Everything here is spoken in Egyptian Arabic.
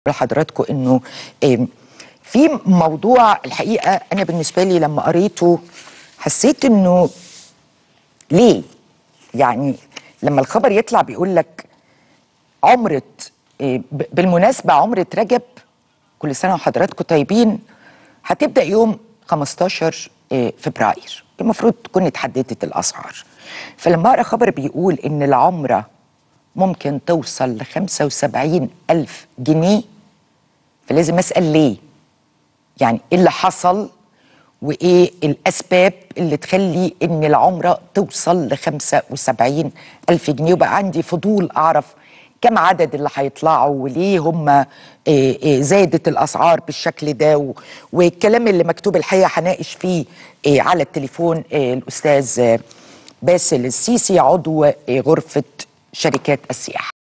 لحضراتكم انه آم، في موضوع الحقيقه انا بالنسبه لي لما قريته حسيت انه ليه؟ يعني لما الخبر يطلع بيقول لك عمرة آه، ب- بالمناسبه عمرة رجب كل سنه وحضراتكم طيبين هتبدا يوم 15 آه، فبراير المفروض تكون اتحددت الاسعار فلما اقرا خبر بيقول ان العمره ممكن توصل ل 75 ألف جنيه فلازم أسأل ليه يعني إيه اللي حصل وإيه الأسباب اللي تخلي إن العمرة توصل ل 75 ألف جنيه وبقى عندي فضول أعرف كم عدد اللي هيطلعوا وليه هم آه، آه، زادت الأسعار بالشكل ده و- والكلام اللي مكتوب الحقيقة هناقش فيه آه، على التليفون آه، الأستاذ آه، باسل السيسي عضو آه، غرفة شركات السياحة